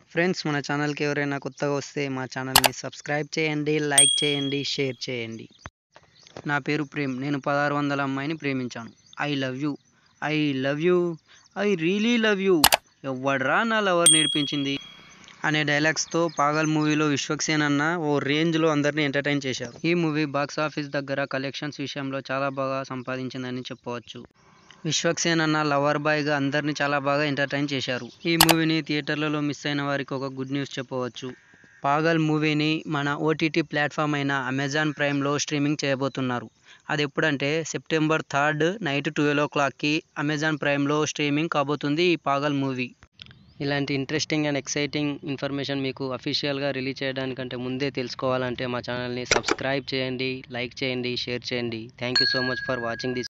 friends మన ఛానల్కి ఎవరైనా కొత్తగా వస్తే మా ఛానల్ని సబ్స్క్రైబ్ చేయండి లైక్ చేయండి షేర్ చేయండి నా పేరు ప్రేమ్ నేను పదహారు వందల అమ్మాయిని ప్రేమించాను I love you I love you I really love you ఎవడ్రా నా లవర్ నేర్పించింది అనే డైలాగ్స్తో పాగల్ మూవీలో విశ్వక్సేన్ అన్న ఓ రేంజ్లో అందరినీ ఎంటర్టైన్ చేశారు ఈ మూవీ బాక్స్ ఆఫీస్ దగ్గర కలెక్షన్స్ విషయంలో చాలా బాగా సంపాదించిందని చెప్పవచ్చు విశ్వక్సేన్ అన్న లవర్ బాయ్గా అందరినీ చాలా బాగా ఎంటర్టైన్ చేశారు ఈ మూవీని థియేటర్లలో మిస్ అయిన వారికి ఒక గుడ్ న్యూస్ చెప్పవచ్చు పాగల్ మూవీని మన ఓటీటీ ప్లాట్ఫామ్ అయిన అమెజాన్ ప్రైమ్లో స్ట్రీమింగ్ చేయబోతున్నారు అది ఎప్పుడంటే సెప్టెంబర్ థర్డ్ నైట్ ట్వెల్వ్ ఓ క్లాక్కి అమెజాన్ ప్రైమ్లో స్ట్రీమింగ్ కాబోతుంది ఈ పాగల్ మూవీ ఇలాంటి ఇంట్రెస్టింగ్ అండ్ ఎక్సైటింగ్ ఇన్ఫర్మేషన్ మీకు అఫీషియల్గా రిలీజ్ చేయడానికంటే ముందే తెలుసుకోవాలంటే మా ఛానల్ని సబ్స్క్రైబ్ చేయండి లైక్ చేయండి షేర్ చేయండి thank you so much for watching this